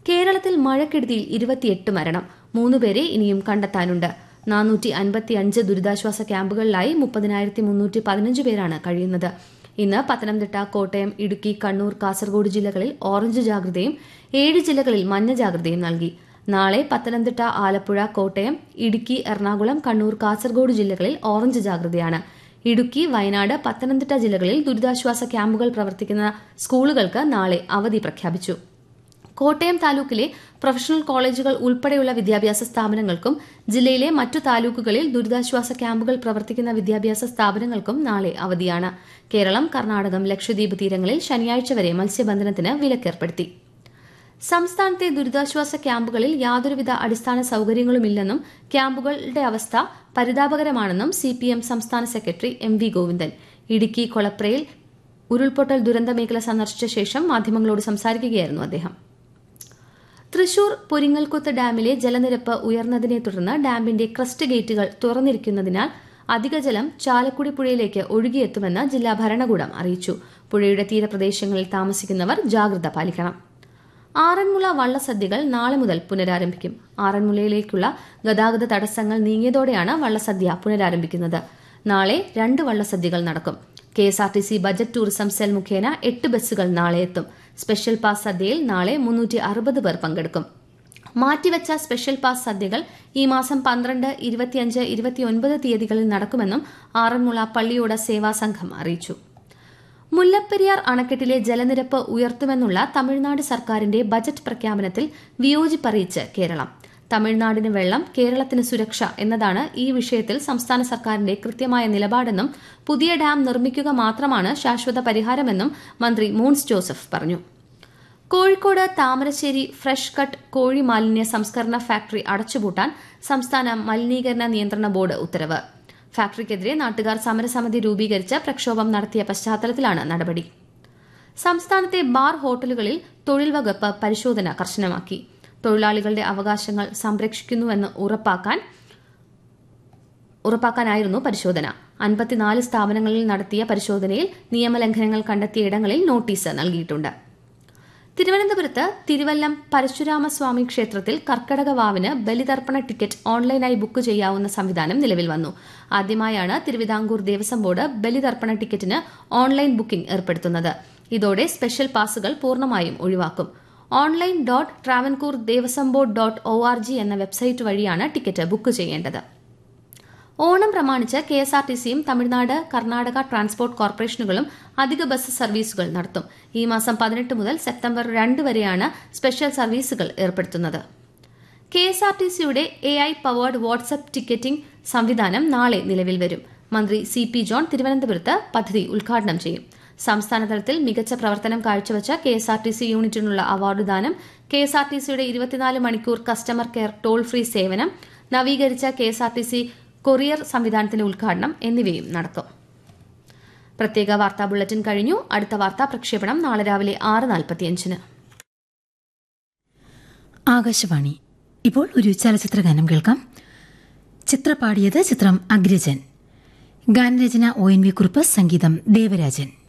കേരളത്തിൽ മഴക്കെടുതിയിൽ ഇരുപത്തിയെട്ട് മരണം മൂന്നുപേരെ ഇനിയും കണ്ടെത്താനുണ്ട് നാനൂറ്റി അൻപത്തിയഞ്ച് ദുരിതാശ്വാസ ക്യാമ്പുകളിലായി മുപ്പതിനായിരത്തി മുന്നൂറ്റി പതിനഞ്ച് പേരാണ് കഴിയുന്നത് ഇന്ന് പത്തനംതിട്ട കോട്ടയം ഇടുക്കി കണ്ണൂർ കാസർഗോഡ് ജില്ലകളിൽ ഓറഞ്ച് ജാഗ്രതയും ഏഴ് ജില്ലകളിൽ മഞ്ഞ ജാഗ്രതയും നൽകി നാളെ പത്തനംതിട്ട ആലപ്പുഴ കോട്ടയം ഇടുക്കി എറണാകുളം കണ്ണൂർ കാസർഗോഡ് ജില്ലകളിൽ ഓറഞ്ച് ജാഗ്രതയാണ് ഇടുക്കി വയനാട് പത്തനംതിട്ട ജില്ലകളിൽ ദുരിതാശ്വാസ ക്യാമ്പുകൾ പ്രവർത്തിക്കുന്ന സ്കൂളുകൾക്ക് നാളെ അവധി പ്രഖ്യാപിച്ചു കോട്ടയം താലൂക്കിലെ പ്രൊഫഷണൽ കോളേജുകൾ ഉൾപ്പെടെയുള്ള വിദ്യാഭ്യാസ സ്ഥാപനങ്ങൾക്കും ജില്ലയിലെ മറ്റു താലൂക്കുകളിൽ ദുരിതാശ്വാസ ക്യാമ്പുകൾ പ്രവർത്തിക്കുന്ന വിദ്യാഭ്യാസ സ്ഥാപനങ്ങൾക്കും നാളെ അവധിയാണ് കേരളം കർണാടകം ലക്ഷദ്വീപ് തീരങ്ങളിൽ ശനിയാഴ്ച വരെ മത്സ്യബന്ധനത്തിന് വിലക്കേർപ്പെടുത്തി സംസ്ഥാനത്തെ ദുരിതാശ്വാസ ക്യാമ്പുകളിൽ യാതൊരുവിധ അടിസ്ഥാന സൌകര്യങ്ങളുമില്ലെന്നും ക്യാമ്പുകളുടെ അവസ്ഥ പരിതാപകരമാണെന്നും സിപിഎം സംസ്ഥാന secretary M V Govindan Idukki കൊളപ്രയിൽ ഉരുൾപൊട്ടൽ ദുരന്ത മേഖല സന്ദർശിച്ച ശേഷം മാധ്യമങ്ങളോട് സംസാരിക്കുകയായിരുന്നു അദ്ദേഹം തൃശൂർ പൊരിങ്ങൽക്കുത്ത് ഡാമിലെ ജലനിരപ്പ് ഉയർന്നതിനെ തുടർന്ന് ഡാമിന്റെ ക്രസ്റ്റ് ഗേറ്റുകൾ തുറന്നിരിക്കുന്നതിനാൽ അധിക ജലം ചാലക്കുടി പുഴയിലേക്ക് ഒഴുകിയെത്തുമെന്ന് ജില്ലാ ഭരണകൂടം അറിയിച്ചു പുഴയുടെ തീരപ്രദേശങ്ങളിൽ താമസിക്കുന്നവർ ജാഗ്രത പാലിക്കണം ആറന്മുള വള്ളസദ്യകൾ നാളെ മുതൽ പുനരാരംഭിക്കും ആറന്മുളയിലേക്കുള്ള ഗതാഗത തടസ്സങ്ങൾ നീങ്ങിയതോടെയാണ് വള്ളസദ്യ പുനരാരംഭിക്കുന്നത് നാളെ രണ്ട് വള്ളസദ്യകൾ നടക്കും K S R T C budget tourism cell മുഖേന എട്ട് ബസ്സുകൾ നാളെ എത്തും സ്പെഷ്യൽ പാസ് സദ്യയിൽ നാളെ മുന്നൂറ്റി അറുപത് പേർ പങ്കെടുക്കും മാറ്റിവെച്ച സ്പെഷ്യൽ പാസ് സദ്യകൾ ഈ മാസം പന്ത്രണ്ട് ഇരുപത്തിയഞ്ച് ഇരുപത്തിയൊൻപത് തീയതികളിൽ നടക്കുമെന്നും ആറന്മുള പള്ളിയോട സേവാ സംഘം അറിയിച്ചു മുല്ലപ്പെരിയാർ അണക്കെട്ടിലെ ജലനിരപ്പ് ഉയർത്തുമെന്നുള്ള തമിഴ്നാട് സർക്കാരിന്റെ ബജറ്റ് പ്രഖ്യാപനത്തിൽ വിയോജിപ്പറിയിച്ച് കേരളം തമിഴ്നാടിന് വെള്ളം കേരളത്തിന് സുരക്ഷ എന്നതാണ് ഈ വിഷയത്തിൽ സംസ്ഥാന സർക്കാരിന്റെ കൃത്യമായ നിലപാടെന്നും പുതിയ ഡാം നിർമ്മിക്കുക മാത്രമാണ് ശാശ്വത പരിഹാരമെന്നും മന്ത്രി മൂൺസ് ജോസഫ് പറഞ്ഞു കോഴിക്കോട് താമരശ്ശേരി ഫ്രഷ് കട്ട് കോഴി മാലിന്യ സംസ്കരണ ഫാക്ടറി അടച്ചുപൂട്ടാൻ സംസ്ഥാന മലിനീകരണ നിയന്ത്രണ ബോർഡ് ഉത്തരവ് ഫാക്ടറിക്കെതിരെ നാട്ടുകാർ സമരസമിതി രൂപീകരിച്ച് പ്രക്ഷോഭം നടത്തിയ പശ്ചാത്തലത്തിലാണ് നടപടി സംസ്ഥാനത്തെ ബാർ ഹോട്ടലുകളിൽ തൊഴിൽ വകുപ്പ് പരിശോധന കർശനമാക്കി തൊഴിലാളികളുടെ അവകാശങ്ങൾ സംരക്ഷിക്കുന്നുവെന്ന് ഉറപ്പാക്കാൻ ഉറപ്പാക്കാനായിരുന്നു പരിശോധന അൻപത്തിനാല് സ്ഥാപനങ്ങളിൽ നടത്തിയ പരിശോധനയിൽ നിയമലംഘനങ്ങൾ കണ്ടെത്തിയ ഇടങ്ങളിൽ നോട്ടീസ് നൽകിയിട്ടുണ്ട് തിരുവനന്തപുരത്ത് തിരുവല്ലം പരശുരാമസ്വാമി ക്ഷേത്രത്തിൽ കർക്കടക വാവിന് ബലിതർപ്പണ ടിക്കറ്റ് ഓൺലൈനായി ബുക്ക് ചെയ്യാവുന്ന സംവിധാനം നിലവിൽ വന്നു ആദ്യമായാണ് തിരുവിതാംകൂർ ദേവസ്വം ബോർഡ് ബലിതർപ്പണ ടിക്കറ്റിന് ഓൺലൈൻ ബുക്കിംഗ് ഏർപ്പെടുത്തുന്നത് ഇതോടെ സ്പെഷ്യൽ പാസുകൾ പൂർണ്ണമായും ഒഴിവാക്കും online dot Travancore Devaswom board dot O R G എന്ന വെബ്സൈറ്റ് വഴിയാണ് ടിക്കറ്റ് ബുക്ക് ചെയ്യേണ്ടത് ഓണം പ്രമാണിച്ച് കെ എസ് ആർ ടി സിയും തമിഴ്നാട് കർണാടക ട്രാൻസ്പോർട്ട് കോർപ്പറേഷനുകളും അധിക ബസ് സർവീസുകൾ നടത്തും ഈ മാസം പതിനെട്ട് മുതൽ സെപ്റ്റംബർ രണ്ട് വരെയാണ് സ്പെഷ്യൽ സർവീസുകൾ ഏർപ്പെടുത്തുന്നത് കെ എസ് ആർ ടി സിയുടെ A I powered WhatsApp ticketing സംവിധാനം നാളെ നിലവിൽ വരും മന്ത്രി സി പി ജോൺ തിരുവനന്തപുരത്ത് പദ്ധതി ഉദ്ഘാടനം ചെയ്യും സംസ്ഥാനതലത്തിൽ മികച്ച പ്രവർത്തനം കാഴ്ചവച്ച K S R T C യൂണിറ്റിനുള്ള അവാർഡ് ദാനം കെ എസ് ആർ ടി സിയുടെ ഇരുപത്തിനാല് മണിക്കൂർ കസ്റ്റമർ കെയർ ടോൾ ഫ്രീ സേവനം നവീകരിച്ച K S R T C courier സംവിധാനത്തിന്റെ ഉദ്ഘാടനം എന്നിവയും നടക്കും പ്രത്യേക വാർത്താ ബുള്ളറ്റിൻ കഴിഞ്ഞു അടുത്ത വാർത്താ പ്രക്ഷേപണം നാളെ രാവിലെ ആറ് നാൽപ്പത്തിയഞ്ചിന് ആകാശവാണി ഇപ്പോൾ ഒരു ചലച്ചിത്ര ഗാനം കേൾക്കാം ചിത്ര പാടിയത് ചിത്രം അഗ്രജൻ ഗാനരചന ഒ എൻ വി കുറുപ്പ് സംഗീതം ദേവരാജൻ